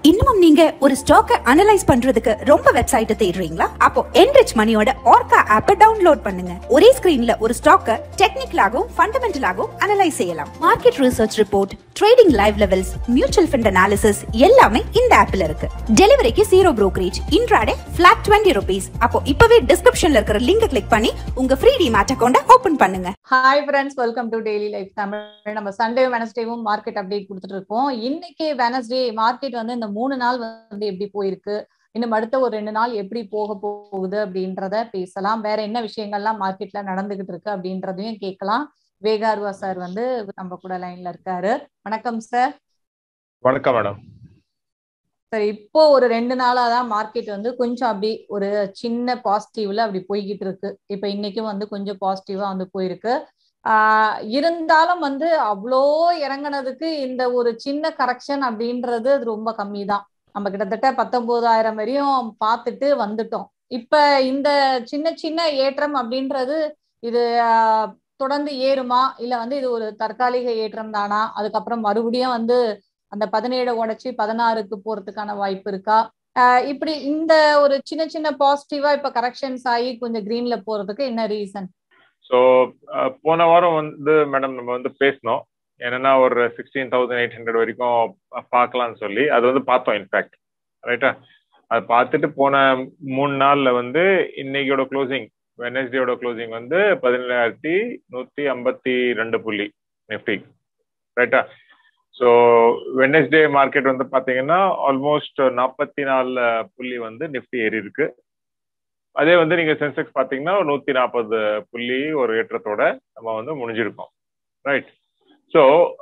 இன்னமும் நீங்க ஒரு ஸ்டாக்கை அனலைஸ் பண்றதுக்கு ரொம்ப வெப்சைட் தேடுறீங்களா அப்போ என்ரிச் மணியோட ஆர்கா ஆப்பை டவுன்லோட் பண்ணுங்க ஒரே ஸ்கிரீன்ல ஒரு ஸ்டாக்கை டெக்னிக்கலாகவும் ஃபண்டமெண்டலாகவும் அனலைஸ் செய்யலாம் market research report trading live levels mutual fund analysis எல்லாமே இந்த ஆப்ல இருக்கு டெலிவரிக்கு zero brokerage intraday flat twenty rupees அப்போ இப்பவே டிஸ்கிரிப்ஷன்ல இருக்கிற லிங்கை கிளிக் பண்ணி உங்க ஃப்ரீ டிமேட் அக்கௌண்ட்டை ஓபன் பண்ணுங்க hi friends welcome to daily life Tamil நம்ம சண்டே வெனஸ்டேவும் மார்க்கெட் அப்டேட் கொடுத்துட்டு இருக்கோம் இன்னைக்கு வெனஸ்டே மார்க்கெட் வந்து இந்த மூணு நாள் வந்து எப்படி போயிருக்கு இன்னும் அடுத்த ஒரு ரெண்டு நாள் எப்படி போக போகுது அப்படின்றத பேசலாம் வேற என்ன விஷயங்கள்லாம் மார்க்கெட்ல நடந்துகிட்டு இருக்கு அப்படின்றதையும் கேட்கலாம் வேகாருவா சார் வந்து நம்ம கூட லைன்ல இருக்காரு வணக்கம் சார் வணக்கம் மேடம் சரி இப்போ ஒரு ரெண்டு நாளா தான் மார்க்கெட் வந்து கொஞ்சம் அப்படி ஒரு சின்ன பாசிட்டிவ்ல அப்படி போய்கிட்டு இருக்கு இப்ப இன்னைக்கும் வந்து கொஞ்சம் பாசிட்டிவா வந்து போயிருக்கு ஆஹ் இருந்தாலும் வந்து அவ்வளோ இறங்குனதுக்கு இந்த ஒரு சின்ன கரெக்ஷன் அப்படின்றது அது ரொம்ப கம்மி தான் நம்ம கிட்டத்தட்ட பத்தொன்பதாயிரம் வரையும் பார்த்துட்டு வந்துட்டோம் இப்ப இந்த சின்ன சின்ன ஏற்றம் அப்படின்றது இது ஆஹ் தொடர்ந்து ஏறுமா இல்ல வந்து இது ஒரு தற்காலிக ஏற்றம் தானா அதுக்கப்புறம் மறுபடியும் வந்து அந்த பதினேழு உடைச்சு பதினாறுக்கு போறதுக்கான வாய்ப்பு இருக்கா ஆஹ் இப்படி இந்த ஒரு சின்ன சின்ன பாசிட்டிவா இப்ப கரெக்ஷன்ஸ் ஆகி கொஞ்சம் கிரீன்ல போறதுக்கு என்ன ரீசன் ஸோ போன வாரம் வந்து மேடம் நம்ம வந்து பேசினோம் என்னன்னா ஒரு சிக்ஸ்டீன் தௌசண்ட் எயிட் ஹண்ட்ரட் வரைக்கும் பார்க்கலாம்னு சொல்லி அது வந்து பார்த்தோம் இன்ஃபேக்ட் ரைட்டா அது பார்த்துட்டு போன மூணு நாள்ல வந்து இன்னைக்கோட க்ளோசிங் வெனஸ்டேயோட க்ளோசிங் வந்து பதினேழாயிரத்தி நூத்தி ஐம்பத்தி ரெண்டு புள்ளி நிஃப்டி ரைட்டா ஸோ வெனஸ்டே மார்க்கெட் வந்து பார்த்தீங்கன்னா ஆல்மோஸ்ட் நாற்பத்தி நாலு புள்ளி வந்து நிஃப்டி ஏறி இருக்கு அதே வந்து நீங்க சென்செக்ஸ் பாத்தீங்கன்னா ஒரு நூத்தி நாற்பது புள்ளி ஒரு ஏற்றத்தோட நம்ம வந்து முடிஞ்சிருக்கோம் ரைட் ஸோ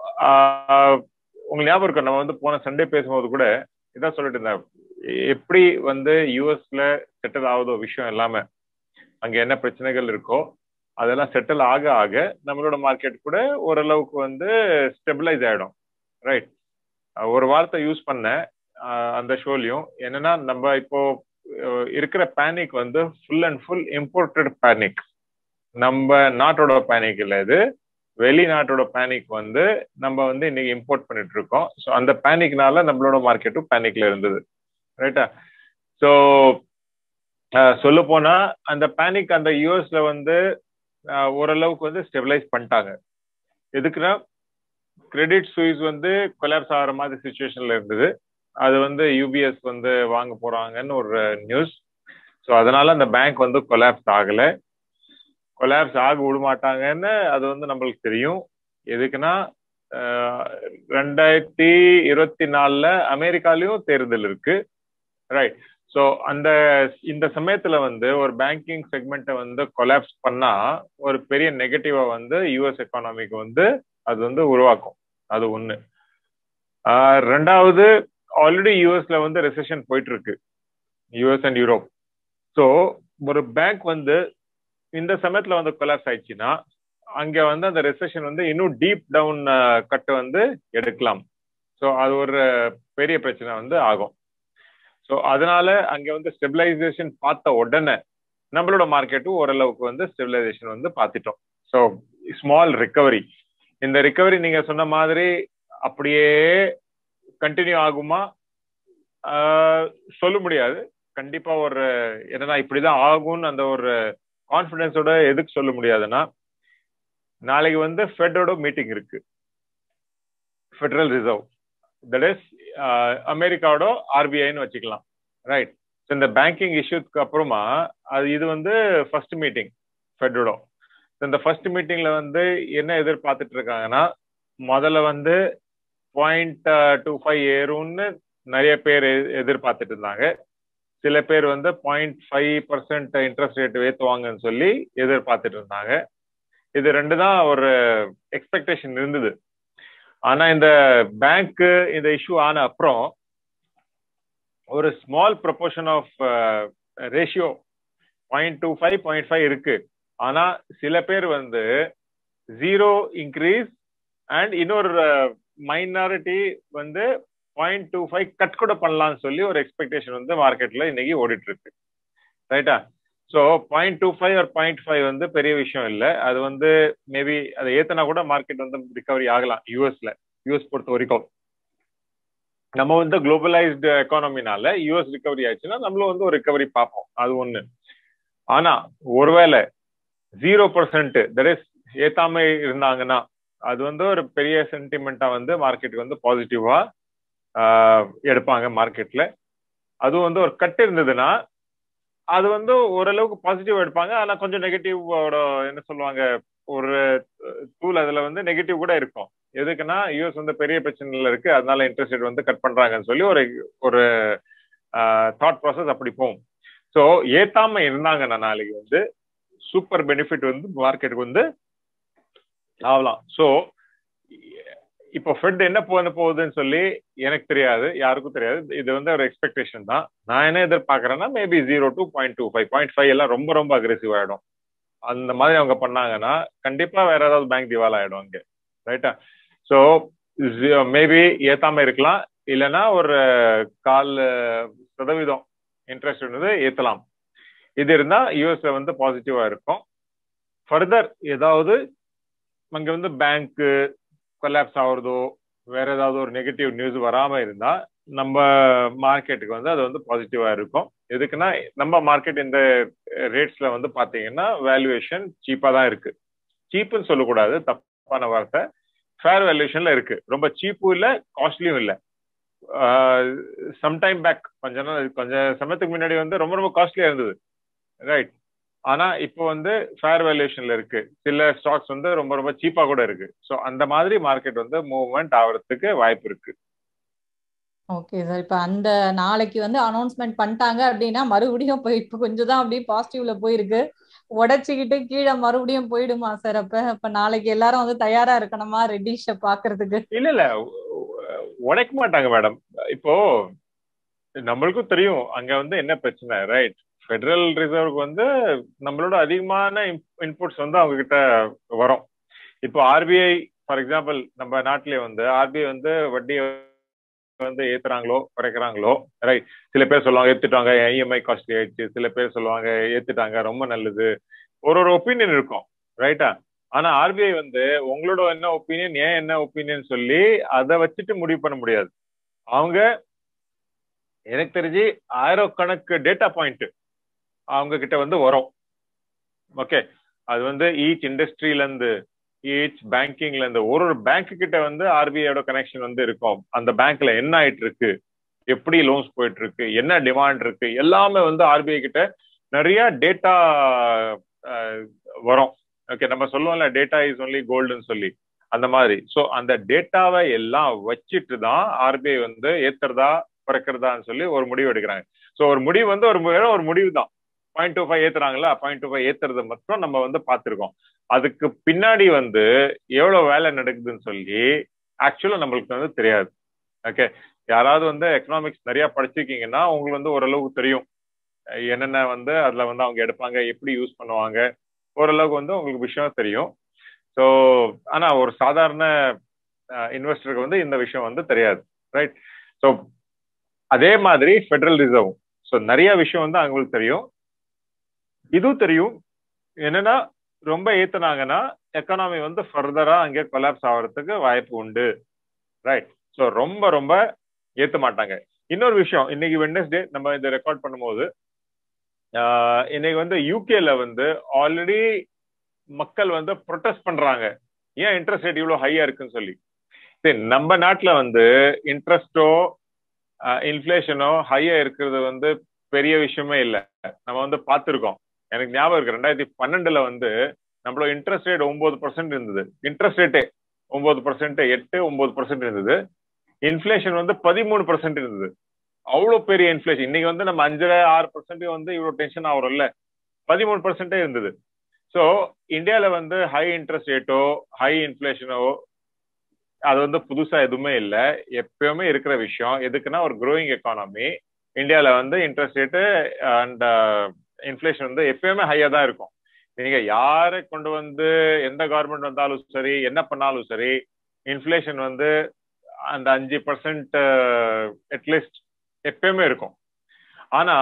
உங்களுக்கு ஞாபகம் இருக்கும் நம்ம வந்து போன சண்டே பேசும்போது கூட இதான் சொல்லிட்டு இருந்தேன் எப்படி வந்து யூஎஸ்ல செட்டில் ஆகுதோ விஷயம் எல்லாமே அங்க என்ன பிரச்சனைகள் இருக்கோ அதெல்லாம் செட்டில் ஆக ஆக நம்மளோட மார்க்கெட் கூட ஓரளவுக்கு வந்து ஸ்டெபிளைஸ் ஆயிடும் ரைட் ஒரு வார்த்தை யூஸ் பண்ண அந்த ஷோலையும் என்னன்னா நம்ம இப்போ இருக்கிற பேனிக் வந்து full and full imported panic நம்ம நாட்டோட பேனிக் இல்லை இது வெளிநாட்டோட பேனிக் வந்து நம்ம வந்து இன்னைக்கு இம்போர்ட் பண்ணிட்டு இருக்கோம் ஸோ அந்த பேனிக்னால நம்மளோட மார்க்கெட்டும் பேனிக்ல இருந்தது ரைட்டா ஸோ சொல்ல போனா அந்த பேனிக் அந்த யூஎஸ்ல வந்து ஓரளவுக்கு வந்து ஸ்டெபிலைஸ் பண்ணிட்டாங்க எதுக்குன்னா கிரெடிட் சுயிஸ் வந்து கொலாப்ஸ் ஆகிற மாதிரி சுச்சுவேஷன்ல இருந்தது அது வந்து யூபிஎஸ் வந்து வாங்க போறாங்கன்னு ஒரு நியூஸ் ஸோ அதனால அந்த பேங்க் வந்து கொலாப்ஸ் ஆகல கொலாப்ஸ் ஆக விட மாட்டாங்கன்னு அது வந்து நம்மளுக்கு தெரியும் எதுக்குன்னா ரெண்டாயிரத்தி இருபத்தி நாலுல அமெரிக்காலையும் தேர்தல் இருக்கு ரைட் ஸோ அந்த இந்த சமயத்துல வந்து ஒரு பேங்கிங் செக்மெண்ட்டை வந்து கொலாப்ஸ் பண்ணா ஒரு பெரிய நெகட்டிவா வந்து யூஎஸ் எக்கானமிக்கு வந்து அது வந்து உருவாக்கும் அது ஒண்ணு ரெண்டாவது ஆல்ரெடி யூஎஸ்ல வந்து ரெசெஷன் போயிட்டு இருக்கு யூஎஸ் அண்ட் யூரோப் ஸோ ஒரு பேங்க் வந்து இந்த சமயத்துல வந்து கொலாப்ஸ் ஆயிடுச்சுன்னா அங்க வந்து அந்த ரெசெஷன் வந்து இன்னும் டீப் டவுன் கட்டு வந்து எடுக்கலாம் ஸோ அது ஒரு பெரிய பிரச்சனை வந்து ஆகும் ஸோ அதனால அங்க வந்து ஸ்டெபிலைசேஷன் பார்த்த உடனே நம்மளோட மார்க்கெட்டும் ஓரளவுக்கு வந்து ஸ்டெபிலைசேஷன் வந்து பார்த்துட்டோம் ஸோ ஸ்மால் ரிக்கவரி இந்த ரிக்கவரி நீங்க சொன்ன மாதிரி அப்படியே கண்டினியூ ஆகுமா சொல்ல முடியாது கண்டிப்பா ஒரு என்னன்னா இப்படிதான் ஆகும்னு அந்த ஒரு கான்பிடன்ஸோட எதுக்கு சொல்ல முடியாதுன்னா நாளைக்கு வந்து ஃபெட்டோட மீட்டிங் இருக்கு ஃபெடரல் ரிசர்வ் தட் இஸ் அமெரிக்காவோட ஆர்பிஐன்னு வச்சுக்கலாம் ரைட் இந்த பேங்கிங் இஷ்யூக்கு அப்புறமா அது இது வந்து ஃபர்ஸ்ட் மீட்டிங் ஃபெட்டோட இந்த ஃபர்ஸ்ட் மீட்டிங்ல வந்து என்ன எதிர்பார்த்துட்டு இருக்காங்கன்னா முதல்ல வந்து பாயிண்ட் டூ ஃபைவ் ஏறும்னு நிறைய பேர் எதிர்பார்த்துட்டு இருந்தாங்க சில பேர் வந்து point five percent interest rate ஏற்றுவாங்கன்னு சொல்லி எதிர்பார்த்துட்டு இருந்தாங்க இது ரெண்டு தான் ஒரு எக்ஸ்பெக்டேஷன் இருந்தது ஆனா இந்த பேங்க் இந்த இஷ்யூ ஆன அப்புறம் ஒரு small proportion of ratio point two five point five இருக்கு ஆனா சில பேர் வந்து ஜீரோ இன்க்ரீஸ் அண்ட் இன்னொரு மைனாரிட்டி வந்து பாயிண்ட் டூ ஃபைவ் கட் கூட பண்ணலாம்னு சொல்லி ஒரு எக்ஸ்பெக்டேஷன் வந்து மார்க்கெட்ல இன்னைக்கு ஓடிட்டு இருக்கு ரைட்டா ஸோ பாயிண்ட் டூ ஃபைவ் ஒரு பாயிண்ட் ஃபைவ் வந்து பெரிய விஷயம் இல்லை அது வந்து மேபி அதை ஏத்தனா கூட மார்க்கெட் வந்து ரிகவரி ஆகலாம் யூஎஸ்ல யூஎஸ் பொறுத்த வரைக்கும் நம்ம வந்து குளோபலைஸ்டு எக்கானமினால யூஎஸ் ரிகவரி ஆயிடுச்சுன்னா நம்மளும் வந்து ஒரு ரிகவரி பார்ப்போம் அது ஒண்ணு ஆனா ஒருவேளை ஜீரோ பர்சன்ட் தட் இஸ் ஏத்தாம இருந்தாங்கன்னா அது வந்து ஒரு பெரிய சென்டிமெண்டா வந்து மார்க்கெட்டுக்கு வந்து பாசிட்டிவா எடுப்பாங்க மார்க்கெட்ல அதுவும் வந்து ஒரு கட் இருந்ததுன்னா அது வந்து ஓரளவுக்கு பாசிட்டிவ் எடுப்பாங்க ஆனா கொஞ்சம் நெகட்டிவோட என்ன சொல்லுவாங்க ஒரு டூல் அதுல வந்து நெகட்டிவ் கூட இருக்கும் எதுக்குன்னா யூஎஸ் வந்து பெரிய பிரச்சனைல இருக்கு அதனால இன்ட்ரெஸ்ட் ரேட் வந்து கட் பண்றாங்கன்னு சொல்லி ஒரு ஒரு தாட் ப்ராசஸ் அப்படி போகும் ஸோ ஏத்தாம இருந்தாங்கன்னா நாளைக்கு வந்து சூப்பர் பெனிஃபிட் வந்து மார்க்கெட்டுக்கு வந்து ஆகலாம் ஸோ இப்போ ஃபெட் என்ன பண்ண போகுதுன்னு சொல்லி எனக்கு தெரியாது யாருக்கும் தெரியாது இது வந்து ஒரு எக்ஸ்பெக்டேஷன் தான் நான் என்ன எதிர்பார்க்கறேன்னா maybe zero to point two five point five எல்லாம் ரொம்ப ரொம்ப அக்ரெசிவ் ஆயிடும் அந்த மாதிரி அவங்க பண்ணாங்கன்னா கண்டிப்பா வேற ஏதாவது பேங்க் திவால் ஆயிடும் அங்கே ரைட்டா ஸோ மேபி ஏத்தாம இருக்கலாம் இல்லைன்னா ஒரு கால் சதவீதம் இன்ட்ரெஸ்ட் இருந்தது ஏத்தலாம் இது இருந்தா யூஎஸ்ல வந்து பாசிட்டிவா இருக்கும் ஃபர்தர் ஏதாவது அங்க வந்து பேங்க்கு கொலாப்ஸ் ஆகுறதோ வேற ஏதாவது ஒரு நெகட்டிவ் நியூஸ் வராம இருந்தா நம்ம மார்க்கெட்டுக்கு வந்து அது வந்து பாசிட்டிவா இருக்கும் எதுக்குன்னா நம்ம மார்க்கெட் இந்த ரேட்ஸ்ல வந்து பாத்தீங்கன்னா வேல்யூவேஷன் சீப்பா தான் இருக்கு சீப்புன்னு சொல்லக்கூடாது தப்பான வார்த்தை ஃபேர் வேல்யூஷன்ல இருக்கு ரொம்ப சீப்பும் இல்ல காஸ்ட்லியும் இல்ல சம்டைம் பேக் கொஞ்ச நாள் கொஞ்ச சமயத்துக்கு முன்னாடி வந்து ரொம்ப ரொம்ப காஸ்ட்லியா இருந்தது ரைட் ஆனா இப்போ வந்து ஃபேர் வேல்யூஷன்ல இருக்கு சில ஸ்டாக்ஸ் வந்து ரொம்ப ரொம்ப சீப்பா கூட இருக்கு ஸோ அந்த மாதிரி மார்க்கெட் வந்து மூவ்மெண்ட் ஆகிறதுக்கு வாய்ப்பு இருக்கு ஓகே சார் இப்போ அந்த நாளைக்கு வந்து அனௌன்ஸ்மெண்ட் பண்ணிட்டாங்க அப்படின்னா மறுபடியும் இப்போ இப்போ கொஞ்சம் தான் அப்படியே பாசிட்டிவ்ல போயிருக்கு உடைச்சிக்கிட்டு கீழே மறுபடியும் போயிடுமா சார் அப்ப இப்ப நாளைக்கு எல்லாரும் வந்து தயாரா இருக்கணுமா ரெட்டிஷ பாக்குறதுக்கு இல்ல இல்ல உடைக்க மாட்டாங்க மேடம் இப்போ நம்மளுக்கும் தெரியும் அங்க வந்து என்ன பிரச்சனை ரைட் ஃபெடரல் ரிசர்வ்க்கு வந்து நம்மளோட அதிகமான இன்புட்ஸ் வந்து அவங்க கிட்ட வரும் இப்போ ஆர்பிஐ ஃபார் எக்ஸாம்பிள் நம்ம நாட்டிலே வந்து ஆர்பிஐ வந்து வட்டியை வந்து ஏத்துறாங்களோ குறைக்கிறாங்களோ ரைட் சில பேர் சொல்லுவாங்க ஏத்துட்டாங்க இஎம்ஐ காஸ்ட்லி ஆயிடுச்சு சில பேர் சொல்லுவாங்க ஏத்துட்டாங்க ரொம்ப நல்லது ஒரு ஒரு ஒப்பீனியன் இருக்கும் ரைட்டா ஆனா ஆர்பிஐ வந்து உங்களோட என்ன ஒப்பீனியன் ஏன் என்ன ஒப்பீனியன் சொல்லி அதை வச்சுட்டு முடிவு பண்ண முடியாது அவங்க எனக்கு தெரிஞ்சு ஆயிரக்கணக்கு டேட்டா பாயிண்ட் அவங்க கிட்ட வந்து வரும் ஓகே அது வந்து ஈச் இண்டஸ்ட்ரியில இருந்து ஈச் பேங்கிங்ல இருந்து ஒரு ஒரு பேங்க் கிட்ட வந்து ஆர்பிஐயோட கனெக்ஷன் வந்து இருக்கும் அந்த பேங்க்ல என்ன ஆயிட்டு இருக்கு எப்படி லோன்ஸ் போயிட்டு இருக்கு என்ன டிமாண்ட் இருக்கு எல்லாமே வந்து ஆர்பிஐ கிட்ட நிறைய டேட்டா வரும் ஓகே நம்ம சொல்லுவோம்ல டேட்டா இஸ் ஒன்லி கோல்டுன்னு சொல்லி அந்த மாதிரி ஸோ அந்த டேட்டாவை எல்லாம் வச்சுட்டு தான் ஆர்பிஐ வந்து ஏத்துறதா குறைக்கிறதான்னு சொல்லி ஒரு முடிவு எடுக்கிறாங்க ஸோ ஒரு முடிவு வந்து ஒரு ஒரு முடிவு தான் பாயிண்ட் டூ ஃபைவ் ஏத்துறாங்களா பாயிண்ட் டூ ஃபைவ் ஏத்துறது மட்டும் நம்ம வந்து பார்த்துருக்கோம் அதுக்கு பின்னாடி வந்து எவ்வளவு வேலை நடக்குதுன்னு சொல்லி ஆக்சுவலா நம்மளுக்கு வந்து தெரியாது ஓகே யாராவது வந்து எக்கனாமிக்ஸ் நிறைய படிச்சிருக்கீங்கன்னா உங்களுக்கு வந்து ஓரளவுக்கு தெரியும் என்னென்ன வந்து அதுல வந்து அவங்க எடுப்பாங்க எப்படி யூஸ் பண்ணுவாங்க ஓரளவுக்கு வந்து உங்களுக்கு விஷயம் தெரியும் ஸோ ஆனா ஒரு சாதாரண இன்வெஸ்டருக்கு வந்து இந்த விஷயம் வந்து தெரியாது ரைட் ஸோ அதே மாதிரி ஃபெடரல் ரிசர்வ் ஸோ நிறைய விஷயம் வந்து அவங்களுக்கு தெரியும் இதுவும் தெரியும் என்னன்னா ரொம்ப ஏத்துனாங்கன்னா எக்கனாமி வந்து ஃபர்தரா அங்கே கொலாப்ஸ் ஆகிறதுக்கு வாய்ப்பு உண்டு ரைட் ஸோ ரொம்ப ரொம்ப ஏத்த மாட்டாங்க இன்னொரு விஷயம் இன்னைக்கு வெட்னஸ்டே நம்ம இதை ரெக்கார்ட் பண்ணும்போது இன்னைக்கு வந்து யூகேல வந்து ஆல்ரெடி மக்கள் வந்து ப்ரொட்டஸ்ட் பண்றாங்க ஏன் இன்ட்ரெஸ்ட் ரேட் இவ்வளோ ஹையா இருக்குன்னு சொல்லி சரி நம்ம நாட்டில் வந்து இன்ட்ரெஸ்டோ இன்ஃபிளேஷனோ ஹையா இருக்கிறது வந்து பெரிய விஷயமே இல்லை நம்ம வந்து பார்த்துருக்கோம் எனக்கு ஞாபகம் இருக்கு ரெண்டாயிரத்தி பன்னெண்டுல வந்து நம்மளோட இன்ட்ரெஸ்ட் ரேட் ஒன்பது பர்சன்ட் இருந்தது இன்ட்ரெஸ்ட் ரேட்டே ஒன்பது பர்சன்ட் எட்டு ஒன்பது பர்சன்ட் இருந்தது இன்ஃபிளேஷன் வந்து பதிமூணு பர்சன்ட் இருந்தது அவ்வளோ பெரிய இன்ஃபிளேஷன் இன்னைக்கு வந்து நம்ம அஞ்சரை ஆறு பர்சன்ட் வந்து இவ்வளோ டென்ஷன் ஆகிறோம்ல பதிமூணு பர்சன்டே இருந்தது ஸோ இந்தியாவில் வந்து ஹை இன்ட்ரெஸ்ட் ரேட்டோ ஹை இன்ஃபிளேஷனோ அது வந்து புதுசா எதுவுமே இல்லை எப்பயுமே இருக்கிற விஷயம் எதுக்குன்னா ஒரு க்ரோயிங் எக்கானமி இந்தியாவில் வந்து இன்ட்ரெஸ்ட் ரேட்டு அண்ட் இன்ஃபிளேஷன் வந்து எப்பயுமே ஹையா தான் இருக்கும் நீங்க யாரை கொண்டு வந்து எந்த கவர்மெண்ட் வந்தாலும் சரி என்ன பண்ணாலும் சரி இன்ஃபிளேஷன் வந்து அந்த அஞ்சு பர்சன்ட் அட்லீஸ்ட் எப்பயுமே இருக்கும் ஆனா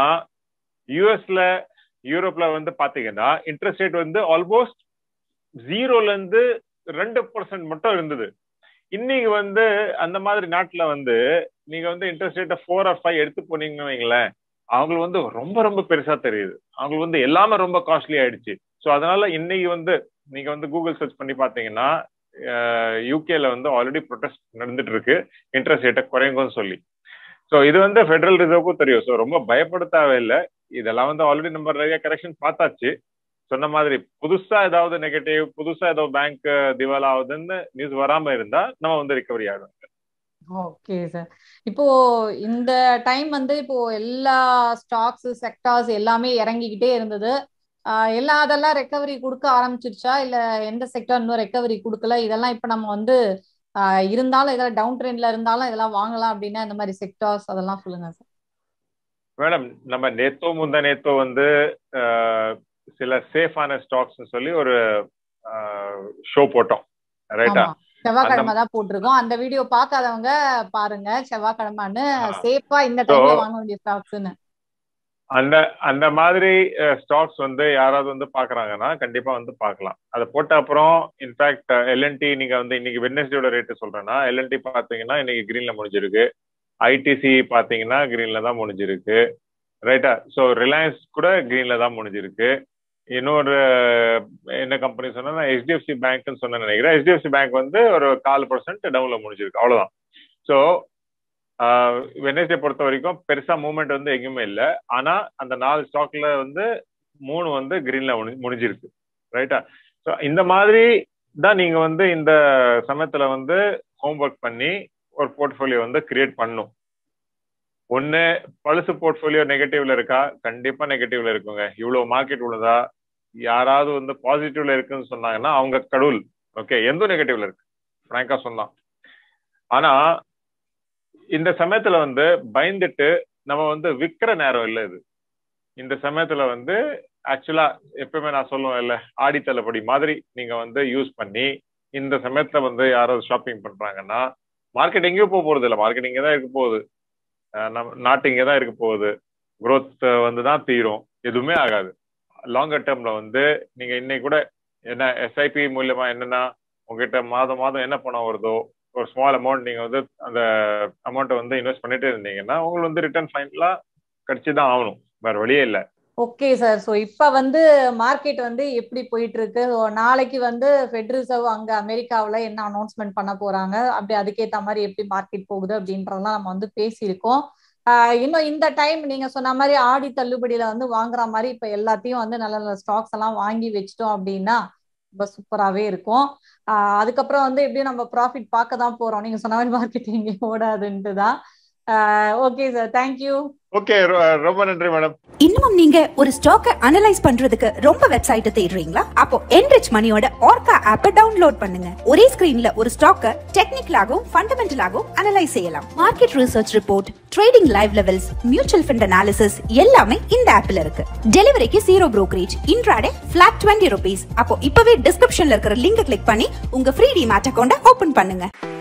யூஎஸ்ல யூரோப்ல வந்து பாத்தீங்கன்னா இன்ட்ரெஸ்ட் ரேட் வந்து ஆல்மோஸ்ட் ஜீரோல இருந்து ரெண்டு பர்சன்ட் மட்டும் இருந்தது இன்னைக்கு வந்து அந்த மாதிரி நாட்டுல வந்து நீங்க வந்து இன்ட்ரெஸ்ட் ரேட்டை ஃபோர் ஆர் ஃபைவ் எடுத்து போனீங்கன்னு வைங்களேன் அவங்களுக்கு வந்து ரொம்ப ரொம்ப பெருசா தெரியுது அவங்களுக்கு வந்து எல்லாமே ரொம்ப காஸ்ட்லி ஆயிடுச்சு ஸோ அதனால இன்னைக்கு வந்து நீங்க வந்து கூகுள் சர்ச் பண்ணி பாத்தீங்கன்னா யூகேல வந்து ஆல்ரெடி ப்ரொடெஸ்ட் நடந்துட்டு இருக்கு இன்ட்ரெஸ்ட் ரேட்டை குறைங்கும்னு சொல்லி ஸோ இது வந்து ஃபெடரல் ரிசர்வுக்கும் தெரியும் ஸோ ரொம்ப பயப்பட தேவையில்லை இதெல்லாம் வந்து ஆல்ரெடி நம்ம நிறைய கரெக்ஷன் பார்த்தாச்சு சொன்ன மாதிரி புதுசா ஏதாவது நெகட்டிவ் புதுசா ஏதாவது பேங்க் திவால் ஆகுதுன்னு நியூஸ் வராம இருந்தா நம்ம வந்து ரிகவரி ஆகும் ஓகே சார் இப்போ இந்த டைம் வந்து இப்போ எல்லா ஸ்டாக்ஸ் செக்டார்ஸ் எல்லாமே இறங்கிக்கிட்டே இருந்தது எல்லா அதெல்லாம் ரெக்கவரி கொடுக்க ஆரம்பிச்சிருச்சா இல்ல எந்த செக்டர் இன்னும் ரெக்கவரி கொடுக்கல இதெல்லாம் இப்ப நம்ம வந்து இருந்தாலும் இதெல்லாம் டவுன் ட்ரெண்ட்ல இருந்தாலும் இதெல்லாம் வாங்கலாம் அப்படின்னா இந்த மாதிரி செக்டார்ஸ் அதெல்லாம் சொல்லுங்க சார் மேடம் நம்ம நேத்தோ முந்தா நேத்தோ வந்து சில சேஃபான ஸ்டாக்ஸ் சொல்லி ஒரு ஷோ போட்டோம் ரைட்டா செவ்வாய்க்கிழமை தான் போட்டிருக்கோம் அந்த வீடியோ பார்க்காதவங்க பாருங்க செவ்வாய்க்கிழமைன்னு சேஃபா இந்த டைம்ல வாங்க வேண்டிய ஸ்டாக்ஸ்னு அந்த அந்த மாதிரி ஸ்டாக்ஸ் வந்து யாராவது வந்து பாக்குறாங்கன்னா கண்டிப்பா வந்து பார்க்கலாம் அதை போட்ட அப்புறம் இன்ஃபேக்ட் எல்என்டி நீங்க வந்து இன்னைக்கு வெட்னஸ்டேயோட ரேட்டு சொல்றேன்னா எல்என்டி பாத்தீங்கன்னா இன்னைக்கு கிரீன்ல முடிஞ்சிருக்கு ஐடிசி பாத்தீங்கன்னா கிரீன்ல தான் முடிஞ்சிருக்கு ரைட்டா ஸோ ரிலையன்ஸ் கூட கிரீன்ல தான் முடிஞ்சிருக்கு இன்னொரு என்ன கம்பெனி சொன்னா ஹெச்டிஎஃப்சி பேங்க்னு சொன்ன நினைக்கிறேன் ஹெச்டிஎஃப்சி பேங்க் வந்து ஒரு கால் பர்சன்ட் டவுன்ல முடிஞ்சிருக்கு அவ்வளவுதான் ஸோ வெனஸ்டே பொறுத்த வரைக்கும் பெருசா மூவ்மெண்ட் வந்து எங்கேயுமே இல்லை ஆனா அந்த நாலு ஸ்டாக்ல வந்து மூணு வந்து கிரீன்ல முடிஞ்சிருக்கு ரைட்டா ஸோ இந்த மாதிரி தான் நீங்க வந்து இந்த சமயத்துல வந்து ஹோம்ஒர்க் பண்ணி ஒரு போர்ட்ஃபோலியோ வந்து கிரியேட் பண்ணும் ஒன்னு பழுசு போர்ட்ஃபோலியோ நெகட்டிவ்ல இருக்கா கண்டிப்பா நெகட்டிவ்ல இருக்குங்க இவ்வளவு மார்க்கெட் உள்ளதா யாராவது வந்து பாசிட்டிவ்ல இருக்குன்னு சொன்னாங்கன்னா அவங்க கடவுள் ஓகே எந்த நெகட்டிவ்ல இருக்கு ஃப்ராங்கா சொன்னான் ஆனா இந்த சமயத்துல வந்து பயந்துட்டு நம்ம வந்து விற்கிற நேரம் இல்லை இது இந்த சமயத்துல வந்து ஆக்சுவலா எப்பவுமே நான் சொல்லுவேன் இல்ல ஆடி தள்ளுபடி மாதிரி நீங்க வந்து யூஸ் பண்ணி இந்த சமயத்துல வந்து யாராவது ஷாப்பிங் பண்றாங்கன்னா மார்க்கெட் எங்கேயோ போக போறது இல்லை மார்க்கெட் இங்கே தான் இருக்க போகுது நம்ம நாட்டு இங்கே தான் இருக்க போகுது குரோத் வந்து தான் தீரும் எதுவுமே ஆகாது லாங்கர் டேர்ம்ல வந்து நீங்க இன்னைக்கு கூட என்ன எஸ்ஐபி மூலியமா என்னன்னா உங்ககிட்ட மாதம் மாதம் என்ன பணம் வருதோ ஒரு ஸ்மால் அமௌண்ட் நீங்க வந்து அந்த அமௌண்ட்டை வந்து இன்வெஸ்ட் பண்ணிட்டே இருந்தீங்கன்னா உங்களுக்கு வந்து ரிட்டர்ன் ஃபைனலா கிடைச்சி தான் ஆகணும் வேற வழியே இல்லை ஓகே சார் ஸோ இப்போ வந்து மார்க்கெட் வந்து எப்படி போயிட்டு இருக்கு நாளைக்கு வந்து ஃபெட் ரிசர்வ் அங்கே அமெரிக்காவில் என்ன அனௌன்ஸ்மெண்ட் பண்ண போறாங்க அப்படி அதுக்கேற்ற மாதிரி எப்படி மார்க்கெட் போகுது அப்படின்றதெல்லாம் நம்ம வந்து பேசியிருக்கோம் இன்னும் இந்த டைம் நீங்க சொன்ன மாதிரி ஆடி தள்ளுபடியில வந்து வாங்குற மாதிரி இப்ப எல்லாத்தையும் வந்து நல்ல நல்ல ஸ்டாக்ஸ் எல்லாம் வாங்கி வச்சிட்டோம் அப்படின்னா ரொம்ப சூப்பராகவே இருக்கும் அதுக்கப்புறம் வந்து எப்படியும் நம்ம ப்ராஃபிட் பார்க்க தான் போறோம் நீங்க சொன்ன மாதிரி மார்க்கெட் எங்கேயும் ஓடாதுன்ட்டு தான் ஓகே சார் தேங்க்யூ ஓகே ரொம்ப நன்றி மேடம் இன்னமும் நீங்க ஒரு ஸ்டாக்கை அனலைஸ் பண்றதுக்கு ரொம்ப வெப்சைட் தேடுறீங்களா அப்போ என்ரிச் மணியோட ஆர்கா ஆப்பை டவுன்லோட் பண்ணுங்க ஒரே ஸ்கிரீன்ல ஒரு ஸ்டாக்கை டெக்னிக்கலாகவும் ஃபண்டமெண்டலாகவும் அனலைஸ் செய்யலாம் market research report trading live levels mutual fund analysis எல்லாமே இந்த ஆப்ல இருக்கு டெலிவரிக்கு zero brokerage intraday flat twenty rupees அப்போ இப்பவே டிஸ்கிரிப்ஷன்ல இருக்கிற லிங்க் கிளிக் பண்ணி உங்க ஃப்ரீ டிமேட் அக்கௌண்ட்டை ஓபன் பண்ணுங்க